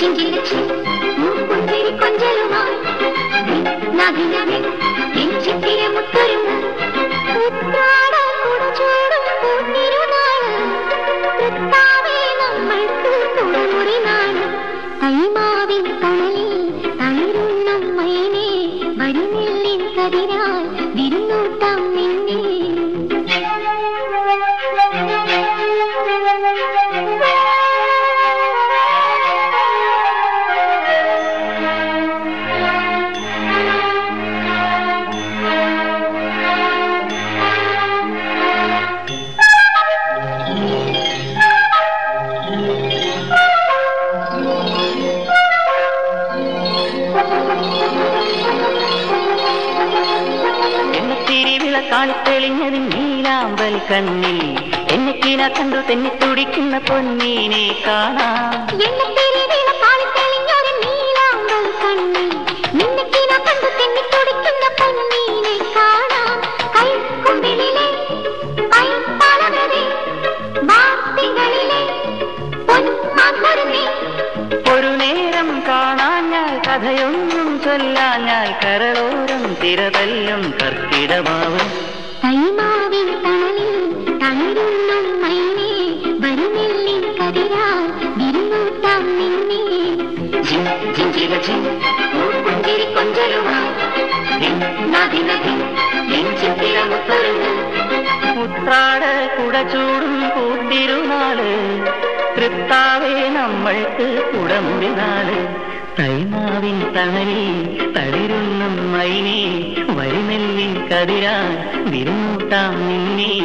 ചിഞ്ചിലച്ചി പൂപ്പുഞ്ചിരി കൊഞ്ചലുമായി നദിനവി എഞ്ചിത്തിര മുത്തൊരുങ്ങ് ഉത്രാട കുടചൂടും പൂത്തിരുനാള് തൃത്താവേ നമ്മൾക്ക് തുറമുറി നാള് തൈമാവിൻ തണലിൽ തളിരുണ്ണം മൈനേ വരുന്നില്ലിൻ കതിരാൽ വിരുന്നൂട്ടാം നിന്നെ എന്നെ തിരിവിള കാളിത്തെളിഞ്ഞതിൻ നീലാമ്പൽ കണ്ണിൽ എന്നെ കീന കണ്ടു തെന്നി തുടിക്കുന്ന പൊന്നീനെ കാണാം എണ്ണത്തിരിവിള പാളിത്തെളിഞ്ഞൊരു നീലാമ്പൽ കണ്ണിൽ നിന്നക്കിന കണ്ടു തെന്നി തുടിക്കുന്ന പൊന്നീനെ കാണാം കൈക്കുമ്പിളിലെ പൈപ്പാളവരെ വാർത്തകളിലെ പൊന്മാൻമരുന്നേ ഒരു നേരം കാണാൻ ഞാൻ കഥയൊന്നും ചൊല്ലാൻ ഞാൻ കരളോരം തിരതല്ലും കർക്കിടമാവും തൈമാവിൻ തണലിൽ തളിരുണ്ണം മൈനേ വരുന്നില്ലിൻ കതിരാൽ വിരുന്നൂട്ടാം നിന്നെ പൂപ്പുഞ്ചിരി കൊഞ്ചലുമായി നദി നദി എഞ്ചിത്തിര മുത്തൊരുങ്ങ് ഉത്രാട കുടചൂടും കൂത്തിരുനാള് തൃത്താവേ നമ്മൾക്ക് കുടമുടിനാള് തൈമാവിൻ തണലിൽ തളിരുന്നും മൈനേ വരിനെല്ലിൻ കതിരാ വിരുന്നൂട്ടാം നിന്നേ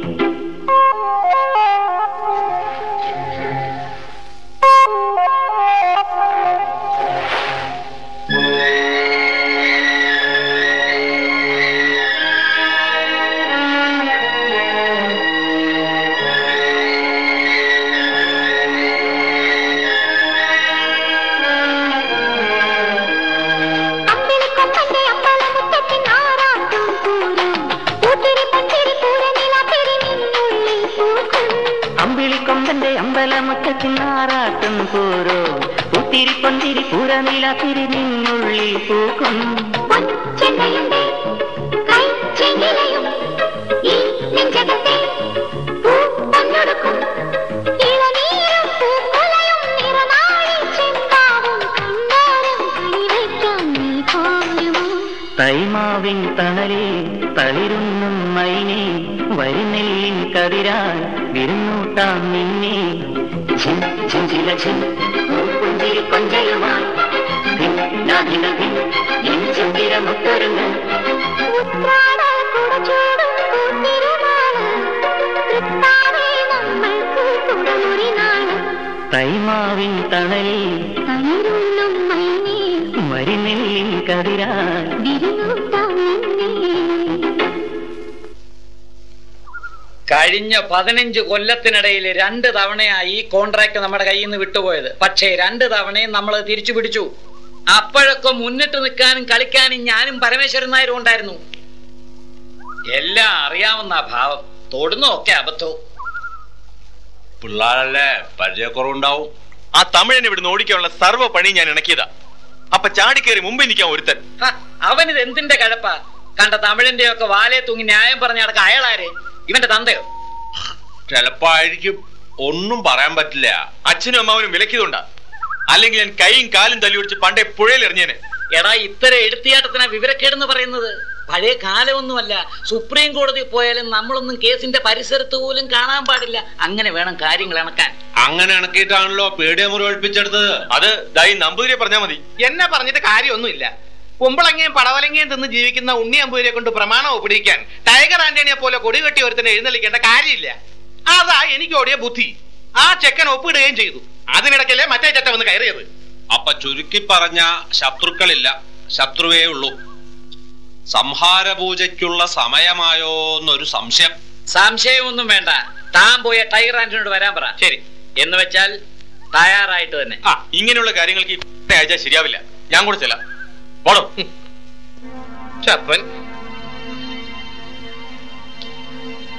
അമ്പിളിക്കൊമ്പന്റെ അമ്പലമുറ്റത്തിൻ ആറാട്ടും പൂരം പൂത്തിരി പന്തിരി പൂരനിലാത്തിരി നിന്നുള്ളിൽ പൂക്കും അമ്പിളിക്കൊമ്പന്റെ അമ്പലമുറ്റത്തിനാറാട്ടും പോരോ പുത്തിരി പൊന്തിരി പൂരനിലാത്തിരി നിന്നുള്ളിൽ പൂക്കും പൊൻചെണ്ടയുടെ കൈച്ചെങ്കിലയും ഈ നെഞ്ചകത്തെ പൂപ്പൊന്നൊടുക്കും. ഇളനീരും പൂക്കുലയും നിറനാഴി ചെമ്പാവും കണ്ടാരം കളിവയ്ക്കാൻ നീ പോരുമോ? തൈമാവിൻ തണലിൽ തളിരുന്നും മൈനേ വരിനെല്ലിൻ കതിരാൽ വിരുന്നൂട്ടാം നിന്നെ ഝിം ഝിഞ്ചില ഝിം പൂപ്പുഞ്ചിരി കൊഞ്ചലുമായി നദി നദി എഞ്ചിന്തിര മുത്തൊരുങ്ങ് ഉത്രാട കുടചൂടും പൂത്തിരുനാള് തൃത്താവേ നമ്മൾക്ക് കുടമുറി നാള് തൈമാവിൻ തണലിൽ തളിരുള്ളും മൈനേ വരിനെല്ലിൻ കതിരാൽ വിരുന്നൂട്ടാം നിന്നെ കഴിഞ്ഞ പതിനഞ്ച് കൊല്ലത്തിനിടയിൽ രണ്ട് തവണയായി ഈ കോൺട്രാക്ട് നമ്മുടെ കയ്യിൽ നിന്ന് വിട്ടുപോയത് പക്ഷേ രണ്ട് തവണയും നമ്മൾ തിരിച്ചു പിടിച്ചു അപ്പോഴൊക്കെ മുന്നിട്ട് നിൽക്കാനും കളിക്കാനും ഞാനും പരമേശ്വരൻ നായരും ഉണ്ടായിരുന്നു എല്ലാം അറിയാവുന്ന ഭാവം തൊടുന്നൊക്കെ അബദ്ധവും പിള്ളേരല്ലേ പരിചയക്കുറവുണ്ടാവും ആ തമിഴനെ ഇവിടുന്ന് ഓടിക്കാനുള്ള സർവ്വ പണി ഞാൻ ഇണക്കിയതാ അപ്പൊ ചാടിക്കേറി മുമ്പിൽ നിൽക്കാൻ ഒരുത്തൻ ഹ, അവനിത് എന്തിന്റെ കഴപ്പാ കണ്ട തമിഴിന്റെ ഒക്കെ വാലേ തൂങ്ങി ന്യായം പറഞ്ഞ നടക്ക അയാളാര് ഇവന്റെ തന്തയോ ചിലപ്പോ ആയിരിക്കും ഒന്നും പറയാൻ പറ്റില്ല അച്ഛനും അമ്മാവനും വിലക്കിയതുകൊണ്ടാ അല്ലെങ്കിൽ ഞാൻ കൈയും കാലും തല്ലി ഒടിച്ച് പണ്ടേ പുഴയിൽ എറിഞ്ഞേനെ എടാ ഇത്തരം എടുത്തിയാട്ടത്തിനാ വിവരക്കേടെന്ന് പറയുന്നത് പഴയ കാലമൊന്നുമല്ല സുപ്രീം കോടതി പോയാലും നമ്മളൊന്നും കേസിന്റെ പരിസരത്ത് പോലും കാണാൻ പാടില്ല അങ്ങനെ വേണം കാര്യങ്ങൾ ഇണക്കാൻ അങ്ങനെ ഇണക്കിയിട്ടാണല്ലോ പേടിയ മുറി ഒഴിപ്പിച്ചെടുത്തത് അത് ദായി നമ്പൂതിരിയെ പറഞ്ഞാ മതി എന്നെ പറഞ്ഞിട്ട് കാര്യമൊന്നുമില്ല കുമ്പളങ്ങയും പടവലങ്ങയും തിന്ന് ജീവിക്കുന്ന ഉണ്ണി അമ്പൂരിയെ കൊണ്ട് പ്രമാണം ഒപ്പിടിക്കാൻ ടൈഗർ ആന്റണിയെ പോലെ കൊടി കെട്ടി ഒരുത്തനെ എഴുന്നള്ളിക്കേണ്ട കാര്യമില്ല അതാ എനിക്ക് ഓടിയ ബുദ്ധി ആ ചെക്കൻ ഒപ്പിടുകയും ചെയ്തു അതിനിടയ്ക്കല്ലേ മറ്റേ ചെറ്റ വന്ന് കയറിയത് അപ്പൊ ചുരുക്കി പറഞ്ഞ ശത്രുക്കളില്ല ശത്രുവേ ഉള്ളൂ സംഹാര പൂജയ്ക്കുള്ള സമയമായോ എന്നൊരു സംശയം സംശയമൊന്നും വേണ്ട താൻ പോയ ടൈഗർ ആന്റണിയോട് വരാൻ പറ ശരി എന്ന് വെച്ചാൽ തയ്യാറായിട്ട് തന്നെ ആ ഇങ്ങനെയുള്ള കാര്യങ്ങൾക്ക് ഈ അയച്ചാൽ ശരിയാവില്ല ഞാൻ കൂടെ ചെല്ലാം പോടോ ചപ്പൻ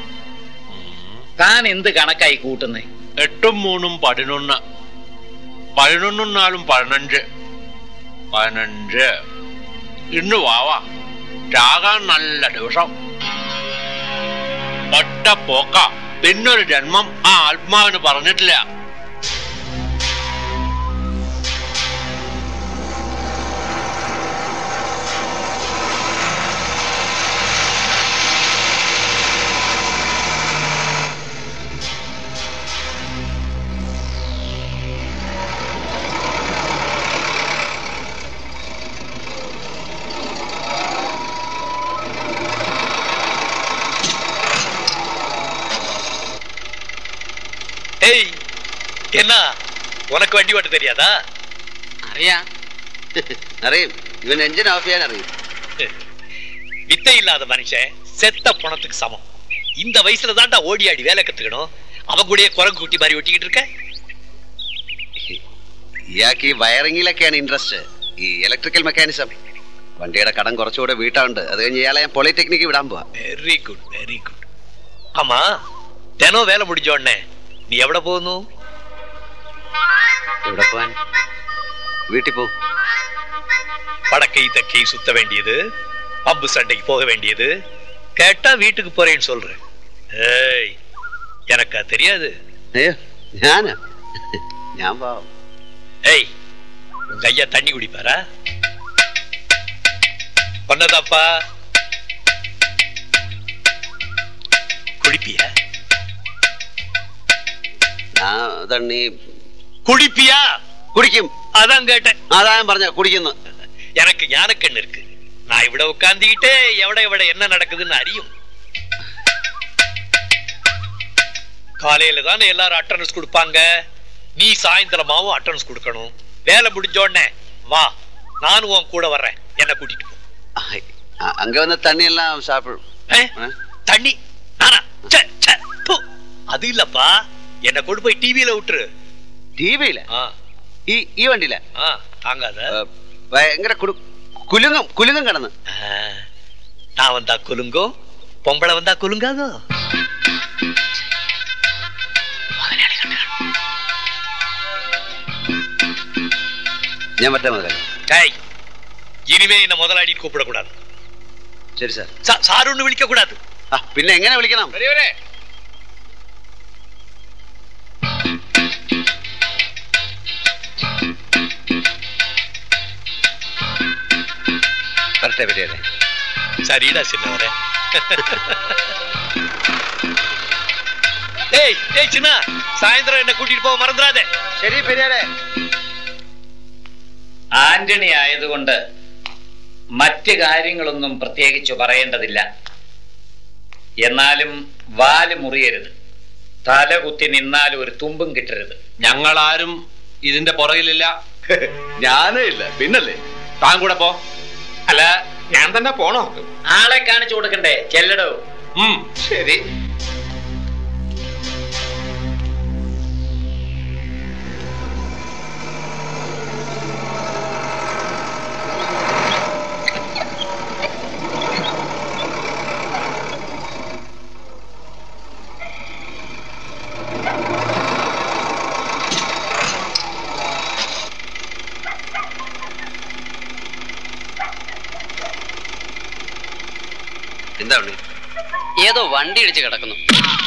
താൻ എന്ത് കണക്കായി കൂട്ടുന്നേ എട്ടും മൂന്നും പതിനൊന്ന് പതിനൊന്നും നാളും പതിനഞ്ച് പതിനഞ്ച് ഇന്ന് വാവാ ചാകാൻ നല്ല ദിവസം ഒറ്റ പോക്ക പിന്നൊരു ജന്മം ആ ആത്മാവിന് പറഞ്ഞിട്ടില്ല ஏய் என்ன உனக்கு வண்டி ஓட்ட தெரியாதா അറിയാം അറിയും ഇവൻ എഞ്ചിൻ ഓഫ് ചെയ്യാൻ അറിയും வித்தை இல்லாத மனுஷன் செத்த பணத்துக்கு சமம் இந்த வயசுல தான்டா ஓடி ஆடி வேலை கத்துக்கணும் அவன் கூடயே குரங்கு குட்டி மாதிரி ஒட்டிக்கிட்டு இருக்க ഇയാൾക്ക് ഈ വയറിങ്ങിലൊക്കെയാണ് ഇൻട്രസ്റ്റ് ഈ ഇലക്ട്രിക്കൽ മെക്കാനിസം വണ്ടിയുടെ കടം കുറച്ചുകൂടെ വീട്ടാണ്ട് അത് കഴിഞ്ഞ് ഇയാളെ ഞാൻ പോളിടെക്നിക്ക് വിടാൻ പോവാ வெரி குட் வெரி குட் ஆமா தினம் வேலை முடிஞ்ச உடனே நீ எവിടെ போகணும் എവിടെ പോവാൻ വീട്ടിൽ പോവും வடக்கை தக்கை சுத்த வேண்டியது பம்பு சண்டைக்கு போக வேண்டியது கேட்டா வீட்டுக்கு போறேன்னு சொல்றேன் ஏய் எனக்கா தெரியாது അയ്യോ ഞാനാ ഞാൻ പാവം ஏய் உங்க ஐயா தண்ணி குடிப்பாரா பண்ணதாப்பா குடிப்பியா ഞാൻ തണ്ണി குடிப்பியா കുടിക്കും அதான் கேட்டேன் അതാ ഞാൻ പറഞ്ഞ കുടിക്കുന്നു எனக்கு ஞானக்கண் இருக்கு நான் இவிட உட்கார்ந்துகிட்டே எவட எவட என்ன நடக்குதுன்னு அறியும் காலையில தானே எல்லாரும் அட்டண்டன்ஸ் கொடுப்பாங்க நீ சாயந்தரமாவும் அட்டண்டன்ஸ் கொடுக்கணும் வேலை முடிஞ்ச உடனே வா நானும் உன் கூட வர்றேன் என்ன கூட்டிட்டு போ ஆய், அ- அங்க வந்து தண்ணி எல்லாம் சாப்பிடும் ஏ? ஆ? தண்ணி நானா ச்சே, ச்சே, ப்பு. அது இல்லப்பா என்ன கொண்டு போய் டிவியில விட்டுரு ടിവിയില ஆ, ഈ ഈ വണ്ടിയില ஆ, தாங்காத ഭയങ്കര കുടു കുലുങ്ങും കുലുങ്ങും കിടന്ന് ஆ, நான் வந்தா குலுங்கும் பொம்பளை வந்தா குலுங்காதோ ഞാൻ മറ്റേ മുതലല്ല டேய் இனிமே என்ன முதலாளின்னு கூப்பிடக்கூடாது ശരി സാർ சா- சாருன்னு விழிக்க கூடாது ആ പിന്നെ എങ്ങനെ വിളിക്കണം വരട്ടെ പെരിയാരെ சரிடா சின்னவரே ஏய் ஏய் சின்ன சாயந்தரம் என்ன கூட்டிட்டு போக மறந்துடாதே ശരി പെരിയാരെ ആന്റണി ആയതുകൊണ്ട് മറ്റ് കാര്യങ്ങളൊന്നും പ്രത്യേകിച്ച് പറയേണ്ടതില്ല എന്നാലും വാല് മുറിയരുത് തല കുത്തി നിന്നാലും ഒരു തുമ്പും കിട്ടരുത് ഞങ്ങളാരും ഇതിന്റെ പുറകിലില്ല ഞാനേ ഇല്ല പിന്നല്ലേ താൻ കൂടെ പോ അല്ല ഞാൻ തന്നെ പോണോ ആളെ കാണിച്ചു കൊടുക്കണ്ടേ ചെല്ലടോ ഉം ശരി എന്താ ഉണ്ണി ഏതോ വണ്ടി ഇടിച്ച് കിടക്കുന്നു